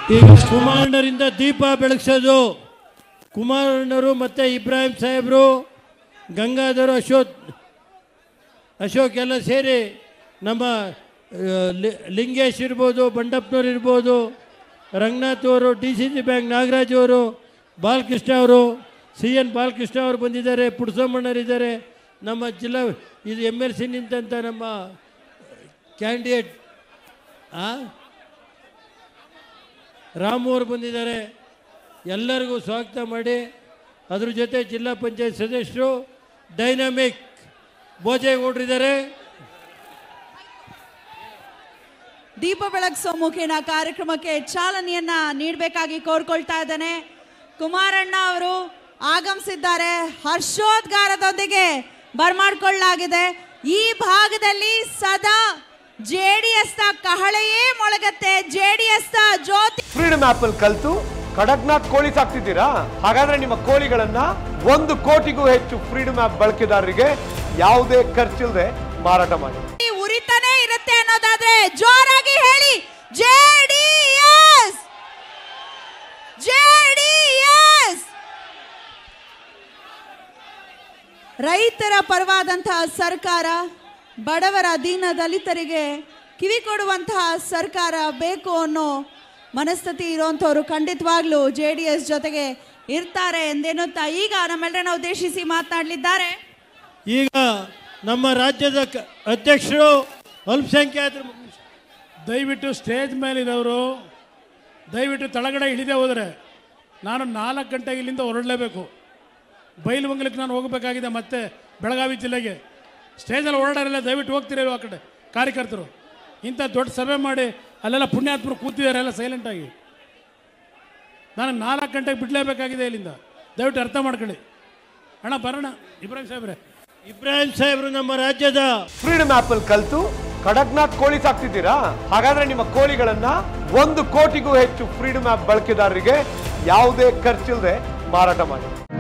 ಈಗ ಕುಮಾರಣ್ಣರಿಂದ ದೀಪ ಬೆಳಗ್ಸೋದು ಕುಮಾರಣ್ಣರು ಮತ್ತು ಇಬ್ರಾಹಿಂ ಸಾಹೇಬರು ಗಂಗಾಧರ ಅಶೋಕ್ ಅಶೋಕ್ ಎಲ್ಲ ಸೇರಿ ನಮ್ಮ ಆ, ಲಿ- ಲಿಂಗೇಶ್ ಇರ್ಬೋದು ಬಂಡಪ್ಪನವ್ರು ಇರ್ಬೋದು ರಂಗನಾಥ್ ಅವರು D C C bank Nagaraj ಅವರು ಬಾಲಕೃಷ್ಣ ಅವರು ಸಿ ಎನ್ ಬಾಲಕೃಷ್ಣ ಅವರು ಬಂದಿದ್ದಾರೆ ಪುಡ್ಸಮ್ಮಣ್ಣರಿದ್ದಾರೆ ನಮ್ಮ ಜಿಲ್ಲಾ ಇದು ಎಮ್ ಎಲ್ ಸಿ ನಿಂತಂಥ ನಮ್ಮ ಕ್ಯಾಂಡಿಡೇಟ್ ಆ ರಾಮು ಅವರು ಬಂದಿದ್ದಾರೆ ಎಲ್ಲರಿಗೂ ಸ್ವಾಗತ ಮಾಡಿ ಅದ್ರ ಜೊತೆ ಜಿಲ್ಲಾ ಪಂಚಾಯತ್ ಸದಸ್ಯರು ಡೈನಾಮಿಕ್ ಭೋಜೇಗೌಡರಿದ್ದಾರೆ ದೀಪ ಬೆಳಗಿಸೋ ಮುಖೇನ ಕಾರ್ಯಕ್ರಮಕ್ಕೆ ಚಾಲನೆಯನ್ನ ನೀಡಬೇಕಾಗಿ ಕೋರ್ಕೊಳ್ತಾ ಇದ್ದಾನೆ ಕುಮಾರಣ್ಣ ಅವರು ಆಗಮಿಸಿದ್ದಾರೆ ಹರ್ಷೋದ್ಗಾರದೊಂದಿಗೆ ಬರ್ಮಾಡ್ಕೊಳ್ಳಲಾಗಿದೆ ಈ ಭಾಗದಲ್ಲಿ ಸದಾ ಜೆ ಡಿ ಎಸ್ ಕಹಳೆಯೇ ಮೊಳಗತ್ತೆ J D S Jyothi freedom app ಅಲ್ಲಿ ಕಲ್ತು ಕಡಕ್ನಾಥ್ ಕೋಳಿ ಸಾಕ್ತಿದ್ದೀರಾ ಹಾಗಾದ್ರೆ ನಿಮ್ಮ ಕೋಳಿಗಳನ್ನ ಒಂದು ಕೋಟಿಗೂ ಹೆಚ್ಚು ಫ್ರೀಡಮ್ ಆಪ್ ಬಳಕೆದಾರರಿಗೆ ಯಾವುದೇ ಖರ್ಚಿಲ್ಲದೆ ಮಾರಾಟ ಮಾಡಿ ಉರಿತಾನೆ ಇರುತ್ತೆ ಅನ್ನೋದಾದ್ರೆ ಜೋರಾಗಿ ಹೇಳಿ ಜೆಡಿಎಸ್ ಜೆಡಿಎಸ್ ರೈತರ ಪರವಾದಂತಹ ಸರ್ಕಾರ ಬಡವರ ದೀನ ದಲಿತರಿಗೆ ಕಿವಿ ಕೊಡುವಂತಹ ಸರ್ಕಾರ ಬೇಕು ಅನ್ನೋ ಮನಸ್ಥಿತಿ ಇರುವಂಥವ್ರು ಖಂಡಿತವಾಗ್ಲೂ ಜೆ ಡಿ ಎಸ್ ಜೊತೆಗೆ ಇರ್ತಾರೆ ಎಂದೇನುತ್ತಾ ಈಗ ನಮ್ಮೆಲ್ಲರನ್ನ ಉದ್ದೇಶಿಸಿ ಮಾತನಾಡಲಿದ್ದಾರೆ ಈಗ ನಮ್ಮ ರಾಜ್ಯದ ಕ- ಅಧ್ಯಕ್ಷರು ಅಲ್ಪಸಂಖ್ಯಾತರು ದಯವಿಟ್ಟು ಸ್ಟೇಜ್ ಮೇಲಿರೋರು ದಯವಿಟ್ಟು ತಳಗಡೆ ಇಳಿದೇ ಹೋದರೆ ನಾನು ನಾಲ್ಕು ಗಂಟೆಗೆ ಇಲ್ಲಿಂದ ಹೊರಡಲೇಬೇಕು ಬೈಲುಮಂಗಲಕ್ಕೆ ನಾನು ಹೋಗಬೇಕಾಗಿದೆ ಮತ್ತೆ ಬೆಳಗಾವಿ ಜಿಲ್ಲೆಗೆ ಸ್ಟೇಜಲ್ಲಿ ಓಡಾಡಲ್ಲ ದಯವಿಟ್ಟು ಹೋಗ್ತಿರೋ ಆ ಕಡೆ ಕಾರ್ಯಕರ್ತರು ಇಂಥ ದೊಡ್ಡ ಸಭೆ ಮಾಡಿ ಅಲ್ಲೆಲ್ಲ ಪುಣ್ಯಾತ್ಮರು ಕೂತಿದ್ದಾರೆ ಎಲ್ಲ ಸೈಲೆಂಟಾಗಿ ನಾನು ನಾಲ್ಕು ಗಂಟೆಗೆ ಬಿಡಲೇಬೇಕಾಗಿದೆ ಇಲ್ಲಿಂದ ದಯವಿಟ್ಟು ಅರ್ಥ ಮಾಡ್ಕೊಳ್ಳಿ ಅಣ್ಣ ಬರೋಣ ಇಬ್ರಾಹಿಂ ಸಾಹೇಬ್ರೆ ಇಬ್ರಾಹಿಂ ಸಾಹೇಬರು ನಮ್ಮ ರಾಜ್ಯದ ಫ್ರೀಡಮ್ ಆಪ್ ಅಲ್ಲಿ ಕಲ್ತು ಕಡಕ್ನಾಥ್ ಕೋಳಿ ಸಾಕ್ತಿದ್ದೀರಾ ಹಾಗಾದ್ರೆ ನಿಮ್ಮ ಕೋಳಿಗಳನ್ನ ಒಂದು ಕೋಟಿಗೂ ಹೆಚ್ಚು ಫ್ರೀಡಮ್ ಆಪ್ ಬಳಕೆದಾರರಿಗೆ ಯಾವುದೇ ಖರ್ಚಿಲ್ಲದೆ ಮಾರಾಟ ಮಾಡಿ